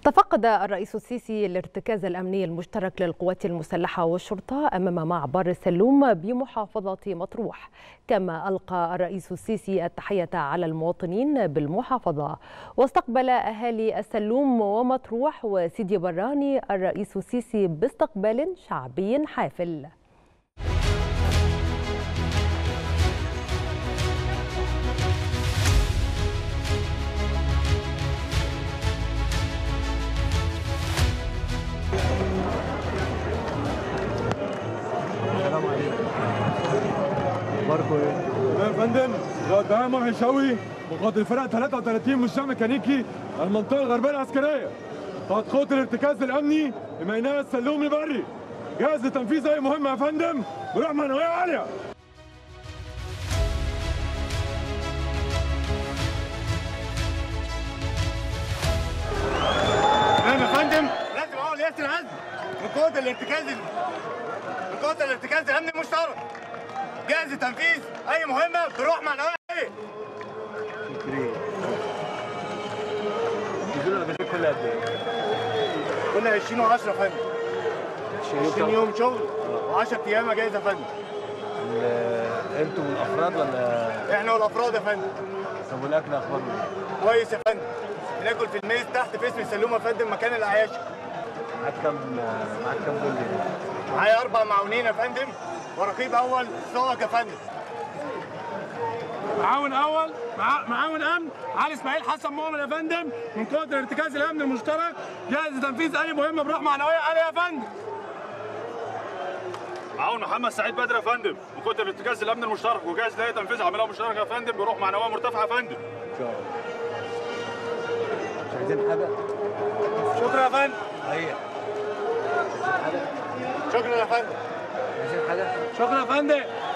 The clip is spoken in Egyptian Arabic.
تفقد الرئيس السيسي الارتكاز الأمني المشترك للقوات المسلحة والشرطة أمام معبر السلوم بمحافظة مطروح كما ألقى الرئيس السيسي التحية على المواطنين بالمحافظة واستقبل أهالي السلوم ومطروح وسيدي براني الرئيس السيسي باستقبال شعبي حافل السلام عليكم اخباركم ايه؟ يا فندم ده محي شوقي مقاتل فرق 33 مشاة ميكانيكي المنطقة الغربية العسكرية تحت قوة الارتكاز الأمني لميناء السلومي بري جاهز لتنفيذ أي مهمة يا فندم بروح معنوية عالية تمام يا فندم لازم اول ياسر العزم من قوة الارتكاز من قوة الارتكاز الامني المشترك جاهز لتنفيذ اي مهمة بروح معنوية عالية شكري نزلوا الاجازات كل قد ايه؟ كل 20 و10 يا فندم 20 يوم شغل و10 ايام اجازة يا فندم ال- انتوا من الافراد ولا احنا والافراد يا فندم طب والاكل اخباركم ايه؟ كويس يا فندم بناكل في الميز تحت في اسم السلوم يا فندم مكان الاعياشة معاك كام معاك كام جندي؟ معايا اربع معاونين يا فندم ورقيب اول صوت يا فندم معاون أول مع... معاون أمن علي إسماعيل حسن مؤمن يا فندم من قوة الارتكاز الأمني المشترك جاهز لتنفيذ أي مهمة بروح معنوية عالية يا فندم معاون محمد سعيد بدر يا فندم وكنت الارتكاز الامن المشترك وجاهز لاي تنفيذ عمليه مشتركه يا فندم بروح معنويه مرتفعه يا فندم ان شاء الله مش عايزين حاجه؟ شكرا يا فندم هي شكرا يا فندم عايزين حاجه؟ شكرا يا فندم